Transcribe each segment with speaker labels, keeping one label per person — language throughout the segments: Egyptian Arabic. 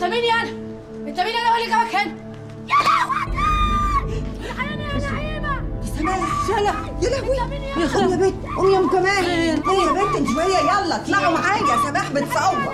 Speaker 1: مين يا انا انت مين انا واللي جابك هنا يا لهوي الحقيني يا نعيمه
Speaker 2: سماح يلا يا لهوي يا خد يا بنت قومي يا ام كمال ايه يا بنت انت شويه يلا اطلعوا معايا سماح بتصور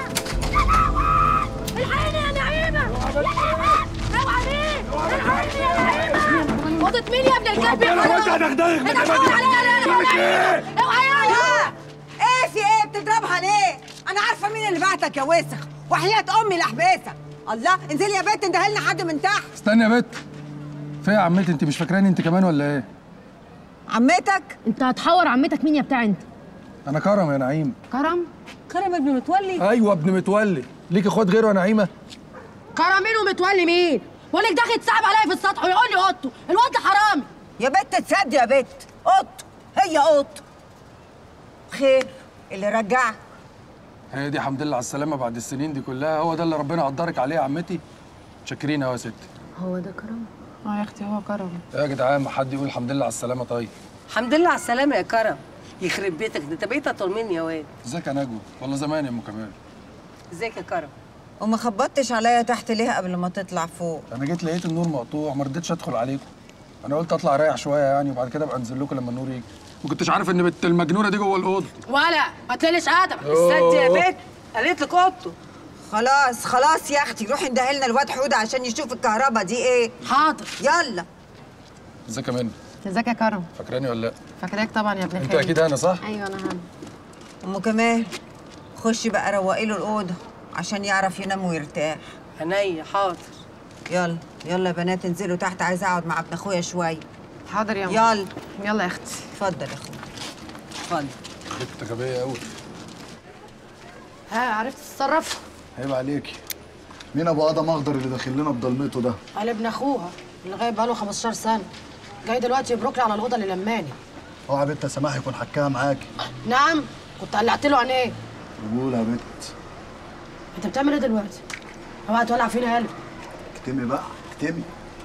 Speaker 1: الحقيني يا نعيمه اوعى مين الحقيني يا نعيمه اوضه مين يا ابن الكلب يا
Speaker 3: هو انت هتخدعك من
Speaker 1: انت
Speaker 3: الأماكن؟
Speaker 1: عليا
Speaker 3: ايه؟
Speaker 1: اوعى يا
Speaker 2: لا ايه في ايه بتضربها ليه انا عارفه مين اللي بعتك يا وسخ وحياه امي اللي احبسك الله انزلي يا بنت اندهي لنا حد من تحت
Speaker 4: استني يا بت في يا عمتي انت مش فاكراني انت كمان ولا ايه
Speaker 2: عمتك
Speaker 1: انت هتحور عمتك مين يا بتاع انت
Speaker 4: انا كرم يا نعيم
Speaker 1: كرم
Speaker 2: كرم ابن متولي
Speaker 4: ايوه ابن متولي ليك اخوات غيره يا نعيمه
Speaker 1: كرم مين ومتولي مين بقولك داخل تسحب عليا في السطح ويقول لي اوضته الواد ده حرامي
Speaker 2: يا بنت تصدق يا بنت قط هي قط خير اللي رجعك
Speaker 4: هي دي حمد لله على السلامه بعد السنين دي كلها هو ده اللي ربنا قدرك عليه يا عمتي شاكرين أوي يا ستي
Speaker 1: هو ده كرم
Speaker 5: اه يا اختي هو كرم
Speaker 4: يا جدعان ما حد يقول الحمد لله على السلامه طيب
Speaker 6: الحمد لله على السلامة يا كرم يخرب بيتك ده انت بقيت اطول مني يا واد
Speaker 4: ازيك يا نجوى والله زمان يا ام كمال
Speaker 6: ازيك يا كرم
Speaker 2: وما خبطتش عليا تحت ليه قبل ما تطلع فوق
Speaker 4: انا جيت لقيت النور مقطوع ما رضيتش ادخل عليكم انا قلت اطلع اريح شويه يعني وبعد كده ابقى انزل لكم لما النور يجي ما كنتش عارف ان بنت المجنونه دي جوه الاوضه
Speaker 1: ولا ما تقلش ادبك
Speaker 6: استني يا بنت قالت لك اوضته
Speaker 2: خلاص خلاص يا اختي روحي اندهي لنا الواد حوده عشان يشوف الكهرباء دي ايه
Speaker 1: حاضر
Speaker 2: يلا
Speaker 4: ازيك يا منى
Speaker 5: ازيك يا كرم
Speaker 4: فاكراني ولا لا
Speaker 5: فاكراك طبعا يا ابن
Speaker 4: انت
Speaker 5: خالي
Speaker 4: اكيد انا صح
Speaker 5: ايوه انا هنا
Speaker 2: ام كمال خشي بقى روقي له الاوضه عشان يعرف ينام ويرتاح
Speaker 6: عينيا حاضر
Speaker 2: يلا يلا يا بنات انزلوا تحت عايزه اقعد مع ابن اخويا شويه
Speaker 5: حاضر يا ماما.
Speaker 2: يلا
Speaker 5: يلا يا اختي
Speaker 2: اتفضل يا اخويا
Speaker 6: اتفضل
Speaker 4: بنت غبيه قوي
Speaker 1: ها عرفت تتصرف
Speaker 4: عيب عليكي
Speaker 7: مين ابو ادم اخضر اللي داخل لنا بضلمته ده
Speaker 1: قال ابن اخوها اللي غايب بقاله 15 سنه جاي دلوقتي يبرك لي على الاوضه اللي لماني
Speaker 7: اوعى بنت يا سماح يكون حكاها معاكي
Speaker 1: نعم كنت قلعت له عينيه
Speaker 7: قول يا بنت
Speaker 1: انت بتعمل ايه دلوقتي اوعى تولع فينا قلب
Speaker 7: اكتمي بقى اكتمي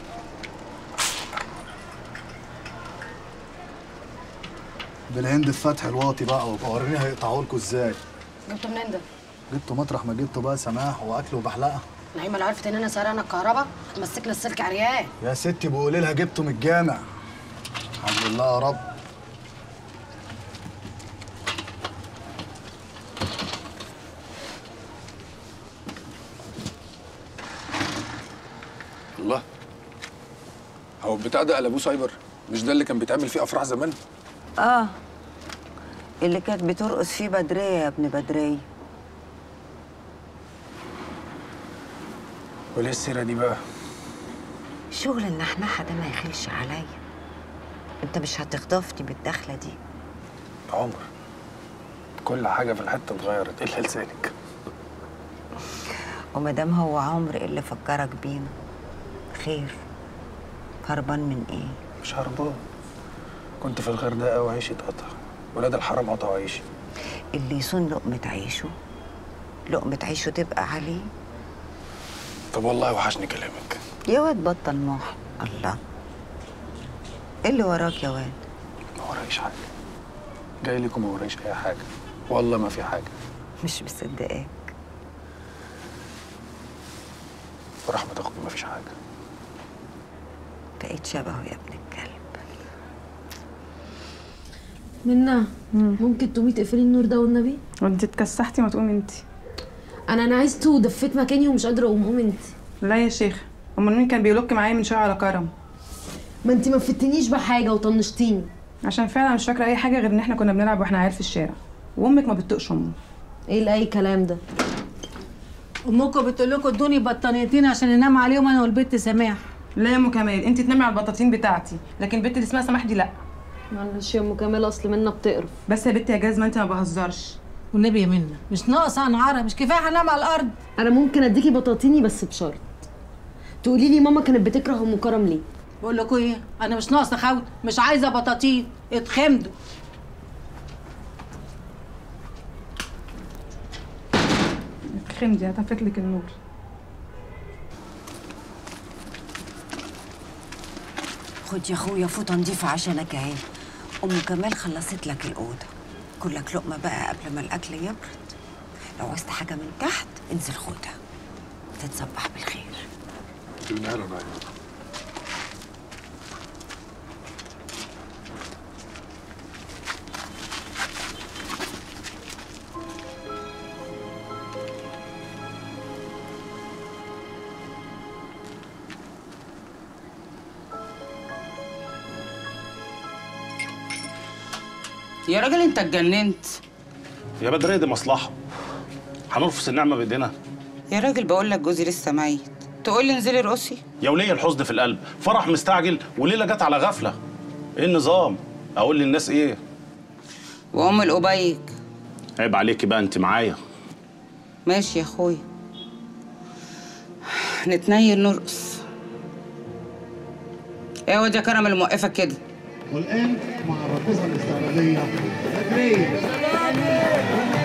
Speaker 7: بالهند الفتح الواطي بقى وابقى وريني هيقطعوا لكم ازاي
Speaker 1: جبته منين ده
Speaker 7: جبتوا مطرح ما جبتوا بقى سماح واكل وبحلقه
Speaker 1: نعيمه لو عرفت ان انا سرقانه الكهرباء هتمسكنا السلك عريان
Speaker 7: يا ستي بقولي لها جبته من الجامع الحمد لله يا رب
Speaker 4: الله هو البتاع ده قلبوه سايبر مش ده اللي كان بيتعمل فيه افراح زمان
Speaker 2: اه اللي كانت بترقص فيه بدريه يا ابن بدريه
Speaker 4: وليه السيره دي بقى
Speaker 2: شغل النحنحه ده ما يخلش عليا انت مش هتخطفني بالدخله دي
Speaker 4: عمر كل حاجه في الحته اتغيرت الا لسانك
Speaker 2: ومادام هو عمر اللي فكرك بينا خير هربان من ايه
Speaker 4: مش هربان كنت في الغردقه وعيشي اتقطع ولاد الحرام قطعوا عيشي
Speaker 2: اللي يصون لقمه عيشه لقمه عيشه تبقى عليه
Speaker 4: طب والله وحشني كلامك
Speaker 2: يا واد بطل موح الله ايه اللي وراك يا واد
Speaker 4: ما ورايش حاجه جاي لكم ما ورايش اي حاجه والله ما في حاجه
Speaker 2: مش مصدقاك
Speaker 4: ورحمه اختي ما فيش حاجه
Speaker 2: بقيت شبهه يا ابن الكلب
Speaker 8: منا ممكن تقومي تقفلي النور ده والنبي
Speaker 5: وانت اتكسحتي ما تقومي انت
Speaker 8: انا نعست ودفيت مكاني ومش قادره اقوم قومي انت
Speaker 5: لا يا شيخ امال مين كان بيلوك معايا من شويه على كرم
Speaker 8: ما انت ما فتنيش بحاجه وطنشتيني
Speaker 5: عشان فعلا مش فاكره اي حاجه غير ان احنا كنا بنلعب واحنا عيال في الشارع وامك ما بتطقش امه
Speaker 8: ايه لاي كلام ده
Speaker 9: امكم بتقول لكم ادوني بطانيتين عشان انام عليهم انا والبت سماح
Speaker 5: لا يا ام كمال انت تنامي على البطاطين بتاعتي لكن البت اللي اسمها سماح دي لا
Speaker 8: معلش يا ام كمال اصل منا بتقرف
Speaker 5: بس يا بت يا جاز ما انت ما بهزرش
Speaker 9: والنبي يا منى مش ناقصه انعاره مش كفايه هنام على الارض
Speaker 8: انا ممكن اديكي بطاطيني بس بشرط تقولي لي ماما كانت بتكره ام كرم ليه
Speaker 9: بقول لكم ايه انا مش ناقصه خوت مش عايزه بطاطين اتخمدوا
Speaker 5: خمدي هتفك لك النور
Speaker 2: خد يا اخويا فوطه نضيفه عشانك اهي ام كمال خلصت لك الاوضه كلك لقمه بقى قبل ما الاكل يبرد لو عايزت حاجه من تحت انزل خدها تتصبح بالخير
Speaker 4: بالمال يا نعيم
Speaker 3: يا راجل انت اتجننت
Speaker 10: يا بدرية دي مصلحة هنرفس النعمة بإيدينا
Speaker 3: يا راجل بقول لك جوزي لسه ميت تقول لي انزلي رقصي
Speaker 10: يا ولية الحزن في القلب فرح مستعجل وليلة جت على غفلة ايه النظام اقول للناس ايه
Speaker 3: وام القبيك
Speaker 10: عيب عليكي بقى انت معايا
Speaker 3: ماشي يا اخويا نتنيل نرقص ايه واد يا كرم اللي موقفك كده
Speaker 7: والآن مع الراقصة الاستعراضية بدرية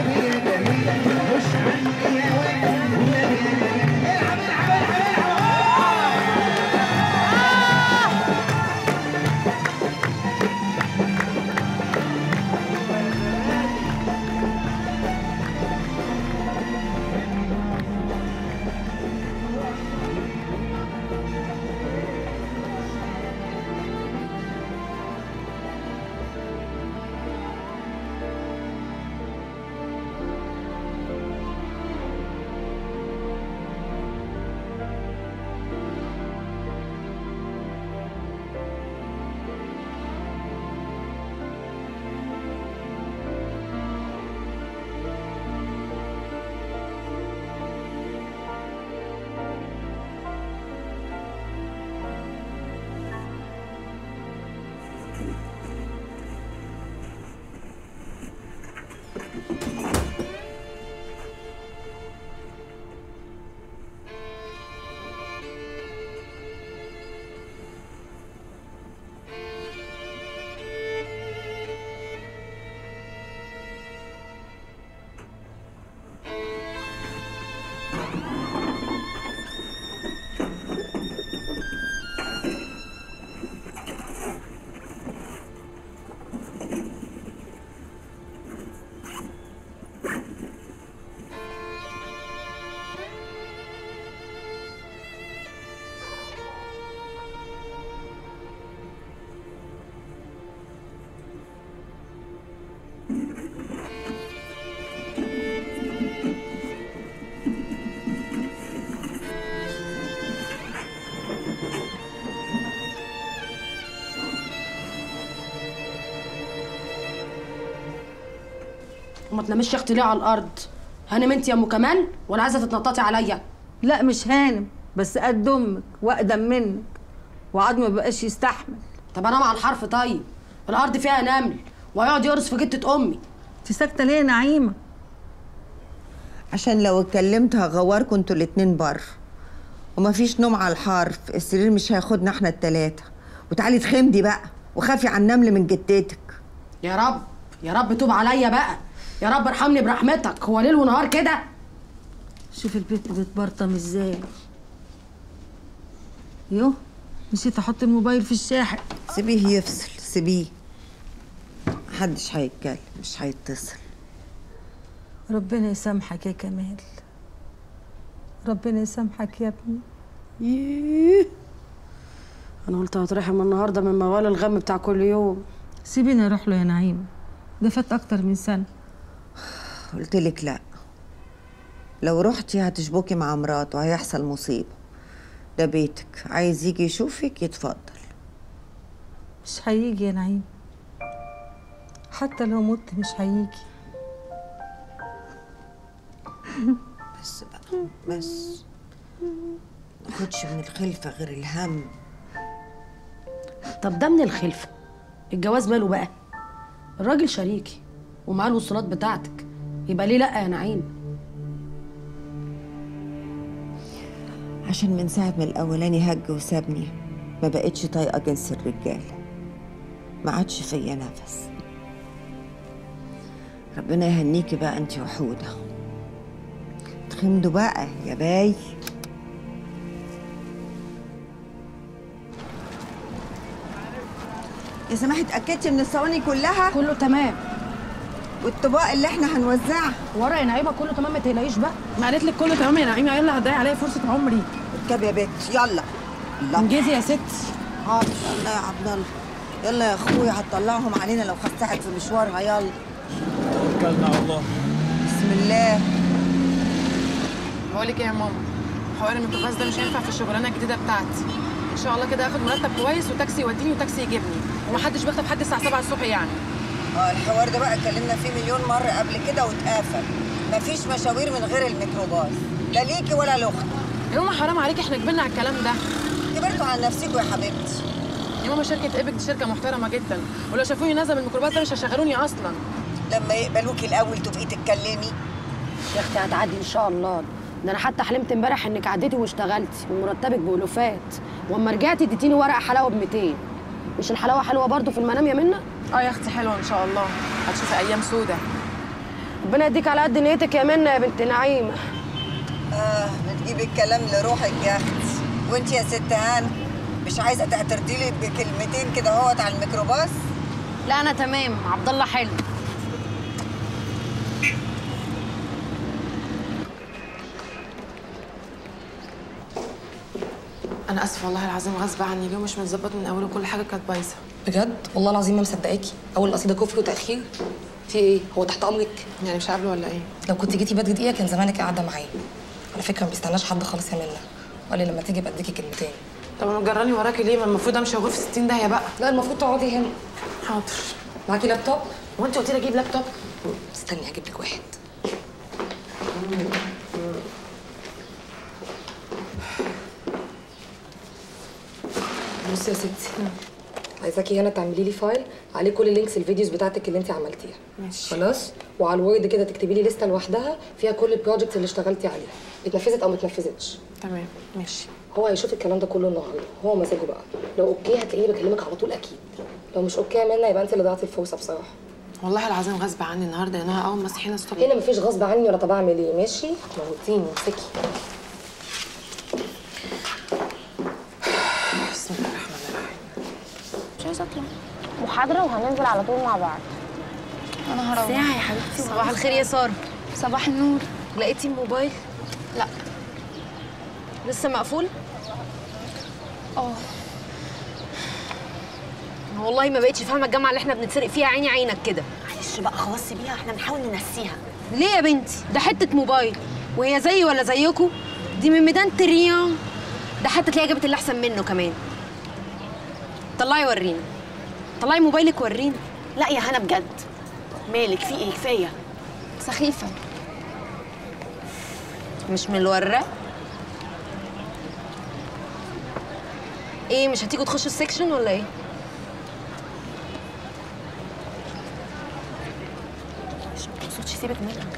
Speaker 1: وما تنامش يا اختي ليه على الارض هانم انت يا ام كمال ولا عايزه تتنططي عليا
Speaker 9: لا مش هانم بس قد امك واقدم منك وعاد ما بقاش يستحمل
Speaker 1: طب انا مع الحرف طيب الارض فيها نمل وهيقعد يقرص في جتة امي
Speaker 9: انت ساكته ليه يا نعيمه
Speaker 2: عشان لو اتكلمت هغوركم انتوا الاتنين بره ومفيش نوم على الحرف السرير مش هياخدنا احنا التلاتة وتعالي تخمدي بقى وخافي على النمل من جدتك
Speaker 1: يا رب يا رب توب عليا بقى يا رب ارحمني برحمتك هو ليل ونهار كده
Speaker 9: شوف البيت بتبرطم ازاي يوه نسيت احط الموبايل في الشاحن
Speaker 2: سيبيه يفصل سيبيه محدش هيتكلم مش هيتصل
Speaker 9: ربنا يسامحك يا كمال ربنا يسامحك يا ابني
Speaker 1: ييه انا قلت هترحم النهارده من موال الغم بتاع كل يوم
Speaker 9: سيبيني اروح له يا نعيمه ده فات اكتر من سنه
Speaker 2: قلت لك لا لو رحتي هتشبكي مع مراته هيحصل مصيبة ده بيتك عايز يجي يشوفك يتفضل
Speaker 9: مش هيجي يا نعيم حتى لو مت مش هيجي
Speaker 2: بس بقى بس ناخدش من الخلفة غير الهم
Speaker 1: طب ده من الخلفه الجواز ماله بقى الراجل شريكي ومعاه الوصولات بتاعتك يبقى ليه لا يا نعيم
Speaker 2: عشان من ساعة ما الأولاني هج وسابني ما بقتش طايقة جنس الرجالة ما عادش فيا نفس ربنا يهنيكي بقى انتي وحودة تخمدوا بقى يا باي يا سماحة اتأكدتي من الصواني كلها
Speaker 1: كله تمام
Speaker 2: والطباق اللي احنا هنوزعها
Speaker 1: ورق يا نعيمه كله تمام ما تقلقيش بقى
Speaker 5: ما قالت لك كله تمام يا نعيمه يلا هتضيع عليا فرصه عمري
Speaker 2: اركب يا بت يلا الله
Speaker 5: انجزي يا ست
Speaker 2: حاضر الله يا عبد الله يلا يا اخويا هتطلعهم علينا لو خسحت في مشوارها يلا
Speaker 4: توكلنا على الله
Speaker 2: بسم الله
Speaker 5: بقول لك ايه يا ماما حوار الميكروباص ده مش هينفع في الشغلانه الجديده بتاعتي ان شاء الله كده هاخد مرتب كويس وتاكسي يوديني وتاكسي يجيبني ومحدش بيخطب حد الساعه 7 الصبح يعني
Speaker 2: اه الحوار ده بقى اتكلمنا فيه مليون مرة قبل كده واتقفل مفيش مشاوير من غير الميكروباص لا ليكي ولا لاختك
Speaker 5: يا ماما حرام عليكي احنا كبرنا على الكلام ده
Speaker 2: كبرتوا على نفسكم يا حبيبتي
Speaker 5: يا ماما شركه ايبك دي شركه محترمه جدا ولو شافوني نازله من الميكروباص ده مش هيشغلوني اصلا
Speaker 2: لما يقبلوكي الاول تبقي تتكلمي
Speaker 1: يا اختي هتعدي ان شاء الله ده انا حتى حلمت امبارح انك عديتي واشتغلتي ومرتبك بالوفات واما رجعتي اديتيني ورقه حلاوه ب 200 مش الحلاوه حلوه برضو في المنام يا منى
Speaker 5: اه يا اختي حلوه ان شاء الله هتشوفي ايام سودة
Speaker 1: ربنا يديك على قد نيتك يا منى يا بنت نعيمه
Speaker 2: اه بتجيبي الكلام لروحك يا اختي وانت يا ست هان مش عايزه تعترضي لي بكلمتين كده اهوت على الميكروباص
Speaker 1: لا انا تمام عبد الله حلو
Speaker 5: انا اسفه والله العظيم غصب عني اليوم مش متظبط من اوله كل حاجه كانت بايظه
Speaker 11: بجد والله العظيم ما مصدقاكي اول اصل ده كفر وتاخير في ايه هو تحت امرك
Speaker 5: يعني مش قابله ولا ايه
Speaker 11: لو كنت جيتي بدري دقيقه كان زمانك قاعده معايا على فكره ما بيستناش حد خالص يا منى وقال لي لما تيجي بديكي كلمتين
Speaker 5: طب انا جراني وراكي ليه ما المفروض امشي واقف في 60 داهيه بقى
Speaker 11: لا المفروض تقعدي هنا
Speaker 5: حاضر
Speaker 11: معاكي لابتوب
Speaker 5: وانت قلتي لي اجيب لابتوب
Speaker 11: استني هجيب لك واحد بصي يا ستي عايزاكي هنا تعملي لي فايل عليه كل لينكس الفيديوز بتاعتك اللي انت عملتيها
Speaker 5: ماشي
Speaker 11: خلاص وعلى الوورد كده تكتبي لي لسته لوحدها فيها كل البروجكتس اللي اشتغلتي عليها اتنفذت او ما اتنفذتش
Speaker 5: تمام ماشي
Speaker 11: هو هيشوف الكلام ده كله النهارده هو مزاجه بقى لو اوكي هتلاقيني بكلمك على طول اكيد لو مش اوكي يا منى يبقى انت اللي ضيعتي الفرصه بصراحه
Speaker 5: والله العظيم غصب عني النهارده لان انا اول ما صحينا الصبح
Speaker 11: هنا مفيش غصب عني ولا طب اعمل ايه ماشي موتيني امسكي
Speaker 5: بسم الله الرحمن الرحيم
Speaker 12: مش عايزه اطلع محاضره وهننزل على طول مع بعض
Speaker 13: انا هروح
Speaker 12: ساعه يا حبيبتي
Speaker 13: صباح الخير يا ساره
Speaker 12: صباح النور
Speaker 13: لقيتي الموبايل
Speaker 12: لا
Speaker 13: لسه مقفول
Speaker 12: اه
Speaker 13: والله ما بقتش فاهمه الجامعه اللي احنا بنتسرق فيها عيني عينك كده
Speaker 12: معلش بقى خلاص سيبيها احنا بنحاول ننسيها
Speaker 13: ليه يا بنتي ده حته موبايل وهي زيي ولا زيكم دي من ميدان تريان ده حتى تلاقيها جابت اللي احسن منه كمان طلعي ورينا طلعي موبايلك ورينا
Speaker 12: لا يا هنا بجد مالك في ايه كفايه
Speaker 13: سخيفه مش من الورق ايه مش هتيجوا تخشوا السكشن ولا ايه
Speaker 12: مش ما تقصدش سيبك منها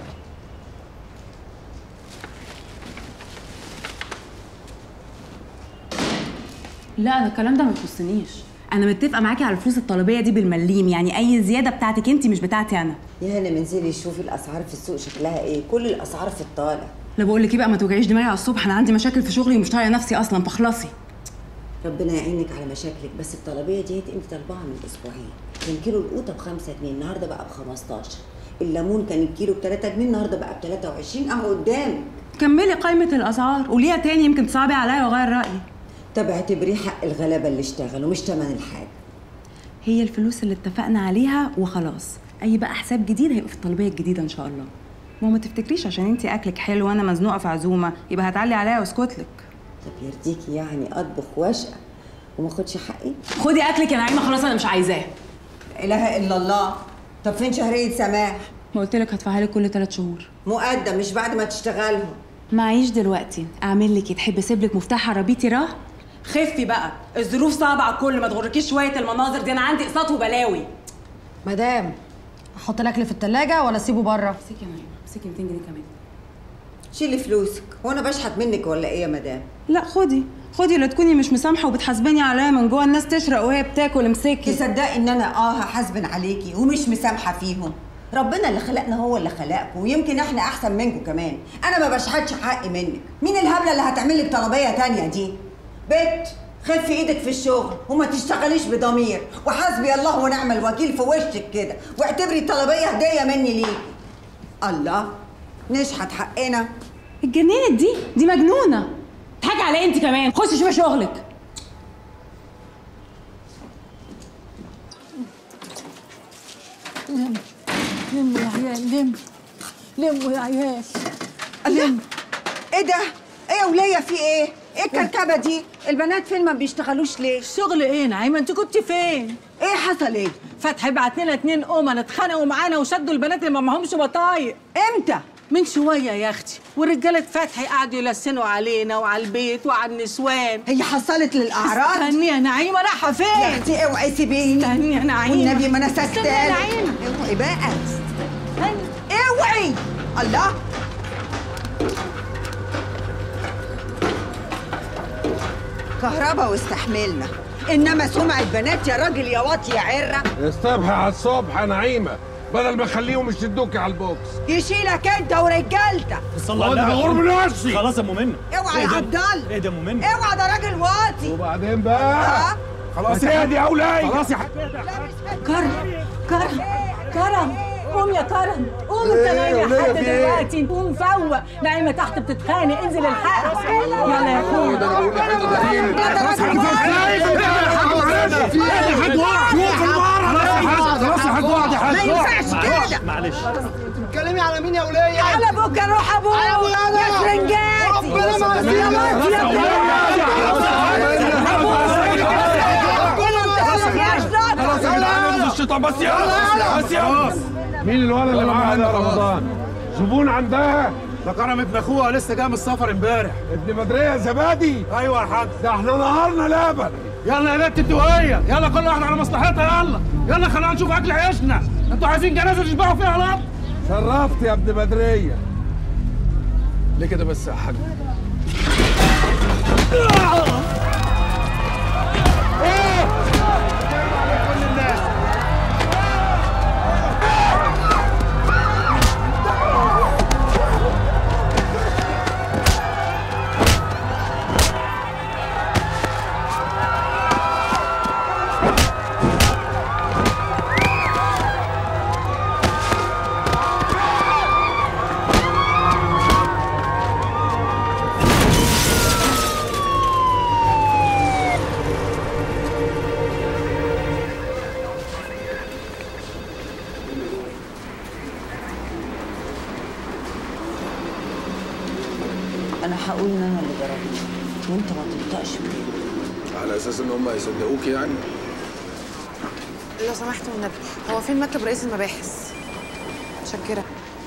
Speaker 14: لا انا الكلام ده ما يخصنيش انا متفقه معاكي على الفلوس الطلبيه دي بالمليم يعني اي زياده بتاعتك انت مش بتاعتي انا
Speaker 2: يا هنا منزلي شوفي الاسعار في السوق شكلها ايه كل الاسعار في الطالع
Speaker 14: لا بقول لك ايه بقى ما توجعيش دماغي على الصبح انا عندي مشاكل في شغلي ومش طايقه نفسي اصلا فاخلصي
Speaker 15: ربنا يعينك على مشاكلك بس الطلبيه ديت انت طالباها من اسبوعين كان كيلو القوطه ب 5 جنيه النهارده بقى ب 15 الليمون كان الكيلو ب 3 جنيه النهارده بقى ب 23 اهو قدامك
Speaker 14: كملي قائمه الاسعار قوليها تاني يمكن تصعبي عليا واغير رايي
Speaker 15: طب اعتبريه حق الغلابه اللي اشتغلوا مش تمن الحاجه
Speaker 14: هي الفلوس اللي اتفقنا عليها وخلاص اي بقى حساب جديد هيبقى في الطلبيه الجديده ان شاء الله ما هو ما تفتكريش عشان انت اكلك حلو وانا مزنوقه في عزومه يبقى هتعلي عليا واسكت لك
Speaker 15: طب يرضيكي يعني اطبخ واشقى وما اخدش حقي
Speaker 14: خدي اكلك يا نعيمه خلاص انا مش عايزاه
Speaker 2: لا اله الا الله طب فين شهريه سماح
Speaker 14: ما قلت لك هدفعها لك كل ثلاث شهور
Speaker 2: مقدم مش بعد ما تشتغلهم
Speaker 14: معيش دلوقتي اعمل لك إيه؟ تحبي اسيب لك مفتاح عربيتي راه خفي بقى الظروف صعبه على الكل ما تغركيش شويه المناظر دي انا عندي اقساط وبلاوي
Speaker 1: مدام احط الاكل في التلاجة ولا اسيبه بره
Speaker 14: امسكي يا نعيمه امسكي 200 جنيه كمان
Speaker 2: شيلي فلوسك هو انا بشحت منك ولا ايه يا مدام
Speaker 14: لا خدي خدي لا تكوني مش مسامحه وبتحاسبيني عليا من جوه الناس تشرق وهي بتاكل امسكي
Speaker 2: تصدقي ان انا اه هحاسبن عليكي ومش مسامحه فيهم ربنا اللي خلقنا هو اللي خلقكم ويمكن احنا احسن منكم كمان انا ما بشحتش حقي منك مين الهبله اللي هتعمل لك طلبيه تانية دي بت خفي ايدك في الشغل وما تشتغليش بضمير وحسبي الله ونعم الوكيل في وشك كده واعتبري الطلبيه هديه مني ليكي الله نشحت حقنا
Speaker 8: اتجننت دي دي مجنونه تحاجي على انت كمان خشي شوفي شغلك
Speaker 9: لم لموا يا عيال لم لموا يا عيال
Speaker 2: لم ايه ده؟ ايه يا وليه في ايه؟ ايه الكركبه دي؟ البنات فين ما بيشتغلوش ليه؟
Speaker 9: شغل ايه نعيمه انت كنت فين؟
Speaker 2: ايه حصل ايه؟
Speaker 9: فتحي بعت لنا اتنين امم اتخانقوا معانا وشدوا البنات اللي ما معهمش بطايق
Speaker 2: امتى؟
Speaker 9: من شويه يا اختي ورجاله فتحي قعدوا يلسنوا علينا وعلى البيت وعلى النسوان
Speaker 2: هي حصلت للاعراض؟
Speaker 9: استني يا نعيمه رايحه فين؟
Speaker 2: يا اختي اوعي سيبيني
Speaker 9: استني يا نعيمه
Speaker 2: والنبي ما انا
Speaker 9: استني يا
Speaker 2: سكتالك
Speaker 9: نعيمه
Speaker 2: اوعي بقى اوعي الله كهربا واستحملنا انما سمعة بنات يا راجل يا واطي يا عره
Speaker 16: الصبح على الصبح يا نعيمه بدل ما اخليهم يشدوكي على البوكس
Speaker 2: يشيلك انت ورجالتك
Speaker 16: صلى الله عليه وسلم من وشي
Speaker 17: خلاص يا ام منى
Speaker 2: اوعى يا عبد الله
Speaker 17: ايه ده يا ام منى
Speaker 2: اوعى ده راجل واطي
Speaker 16: وبعدين بقى
Speaker 2: خلاص
Speaker 16: يا دي اولاد
Speaker 17: خلاص يا
Speaker 9: كرم كرم كرم قوم يا كرم قوم انت
Speaker 16: إيه
Speaker 9: نايم
Speaker 16: يا
Speaker 9: يا
Speaker 16: ولية
Speaker 9: حد
Speaker 16: في إيه؟
Speaker 9: دلوقتي قوم فوق نايمه تحت بتتخانق انزل الحقها يلا يا اخويا
Speaker 16: خلاص يا حاج واحد يا حاج
Speaker 2: ما ينفعش كده
Speaker 17: معلش
Speaker 7: بتتكلمي على مين يا وليه؟
Speaker 2: على ابوك يا روح ابوك يا فرنجاتي
Speaker 7: ربنا ما
Speaker 2: يا واطي يا
Speaker 16: خلاص يا جدعان الشيطان بس يا بس يا مين الولد اللي معاها ده رمضان؟ زبون عندها
Speaker 17: ده كرم ابن اخوها لسه جاي من السفر امبارح
Speaker 16: ابن بدريه زبادي
Speaker 17: ايوه يا حاج
Speaker 16: ده احنا نهارنا لبن
Speaker 17: يلا يا بنت الدوقيه يلا كل واحد على مصلحتها يلا يلا خلينا نشوف اكل عيشنا انتوا عايزين جنازه تشبعوا فيها لط
Speaker 16: شرفت يا ابن بدريه
Speaker 4: ليه كده بس يا حاج
Speaker 15: انا هقول ان انا اللي ضربني وانت ما تنطقش بيه
Speaker 4: على اساس ان هم هيصدقوكي يعني
Speaker 5: لو سمحت والنبي هو فين مكتب رئيس المباحث متشكره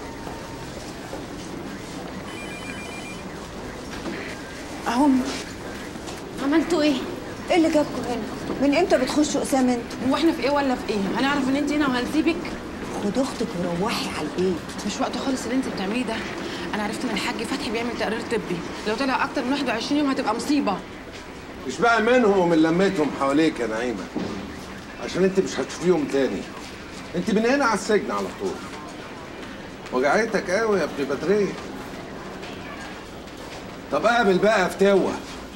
Speaker 5: اهم
Speaker 1: عملتوا ايه؟
Speaker 2: ايه اللي جابكم هنا؟ من امتى بتخشوا اسام انتوا؟
Speaker 5: هو احنا في ايه ولا في ايه هنعرف ان انت هنا وهنسيبك
Speaker 2: خد اختك وروحي على البيت
Speaker 5: مش وقت خالص اللي انت بتعمليه ده انا عرفت ان الحاج فتحي بيعمل تقرير طبي لو طلع اكتر من 21 يوم هتبقى مصيبه
Speaker 16: مش بقى منهم ومن لمتهم حواليك يا نعيمه عشان انت مش هتشوفيهم تاني انت من هنا على السجن على طول وجعتك قوي يا ابن بدريه طب قابل بقى فتوه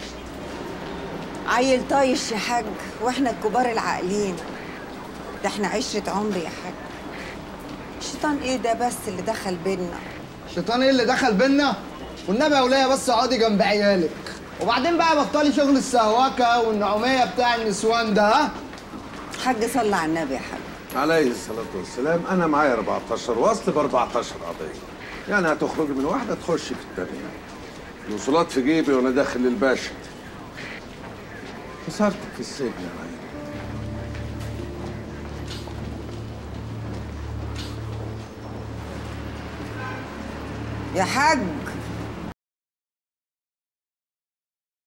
Speaker 2: عيل طايش يا حاج واحنا الكبار العاقلين ده احنا عشرة عمر يا حاج الشيطان ايه ده بس اللي دخل بينا
Speaker 7: الشيطان ايه اللي دخل بينا؟ والنبي يا وليه بس اقعدي جنب عيالك وبعدين بقى بطلي شغل السهوكه والنعوميه بتاع النسوان ده ها؟
Speaker 2: حاج صلى على النبي يا حاج
Speaker 16: عليه الصلاة والسلام أنا معايا 14 وصل ب 14 قضية يعني هتخرجي من واحدة تخشي في التانية الوصولات في جيبي وأنا داخل الباشا خسرتك في السجن يا نعيم
Speaker 2: يا حاج